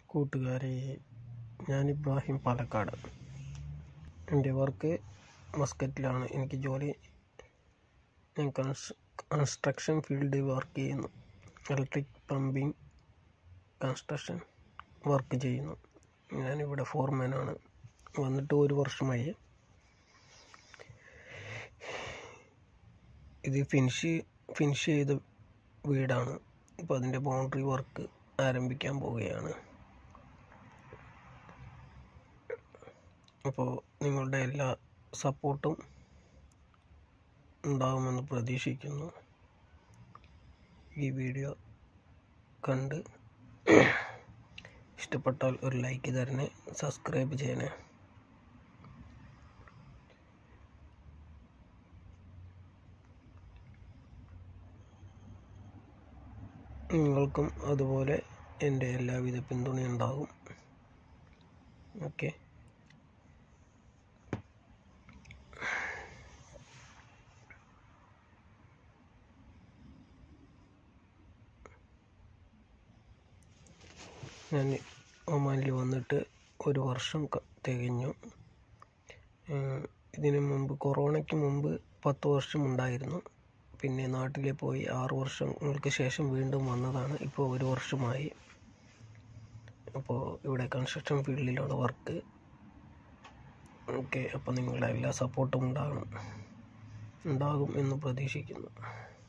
കൂട്ടുകാരെ ഞാൻ ഇബ്രാഹിം പാലക്കാട് എൻ്റെ വർക്ക് മസ്കറ്റിലാണ് എനിക്ക് ജോലി ഞാൻ കൺസ് കൺസ്ട്രക്ഷൻ ഫീൽഡിൽ വർക്ക് ചെയ്യുന്നു ഇലക്ട്രിക് പ്ലംബിംഗ് കൺസ്ട്രക്ഷൻ വർക്ക് ചെയ്യുന്നു ഞാനിവിടെ ഫോർമാനാണ് വന്നിട്ട് ഒരു വർഷമായി ഇത് ഫിനിഷ് ഫിനിഷ് ചെയ്ത വീടാണ് ഇപ്പോൾ അതിൻ്റെ ബൗണ്ടറി വർക്ക് ആരംഭിക്കാൻ പോവുകയാണ് അപ്പോൾ നിങ്ങളുടെ എല്ലാ സപ്പോർട്ടും ഉണ്ടാകുമെന്ന് പ്രതീക്ഷിക്കുന്നു ഈ വീഡിയോ കണ്ട് ഇഷ്ടപ്പെട്ടാൽ ഒരു ലൈക്ക് തരണേ സബ്സ്ക്രൈബ് ചെയ്യണേ നിങ്ങൾക്കും അതുപോലെ എൻ്റെ എല്ലാവിധ പിന്തുണയുണ്ടാകും ഓക്കെ ഞാൻ ഒമാനിൽ വന്നിട്ട് ഒരു വർഷം ക- തികഞ്ഞു ഏഹ് ഇതിനു മുമ്പ് കൊറോണയ്ക്ക് മുമ്പ് പത്ത് വർഷം ഉണ്ടായിരുന്നു പിന്നെ നാട്ടിൽ പോയി ആറ് വർഷങ്ങൾക്ക് ശേഷം വീണ്ടും വന്നതാണ് ഇപ്പോൾ ഒരു വർഷമായി അപ്പോൾ ഇവിടെ കൺസ്ട്രക്ഷൻ ഫീൽഡിലാണ് വർക്ക് ഓക്കെ അപ്പോൾ നിങ്ങളുടെ എല്ലാ സപ്പോർട്ടും ഉണ്ടാകണം ഉണ്ടാകും എന്ന് പ്രതീക്ഷിക്കുന്നു